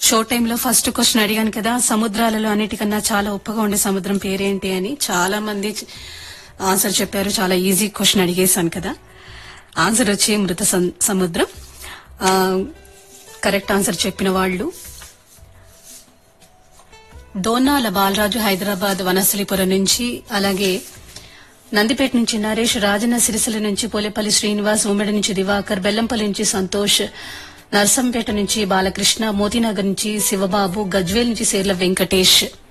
show టైంలో first question అడిగాను కదా సముద్రాలలో అన్నిటికన్నా చాలా ఉప్పగా ఉండే సముద్రం పేరేంటి అని చాలా మంది ఆన్సర్ చెప్పారు చాలా ఈజీ క్వశ్చన్ అడిగేశాను కదా ఆన్సర్ వచ్చి మృత సం- సముద్రం ఆ, కరెక్ట్ ఆన్సర్ చెప్పిన వాళ్ళు దోనాల బాలరాజు హైదరాబాద్ వనస్థలిపురం నుంచి అలాగే నందిపేట నుంచి నరేష్ రాజన్న సిరిసిల్ల నుంచి పోలేపల్లి శ్రీనివాస్ ఉమ్మడి నుంచి దివాకర్ బెల్లంపల్లి నుంచి సంతోష్ నర్సంపేట నుంచి బాలకృష్ణ మోతీనగర్ నుంచి శివబాబు గజ్వేల్ నుంచి సేర్ల వెంకటేష్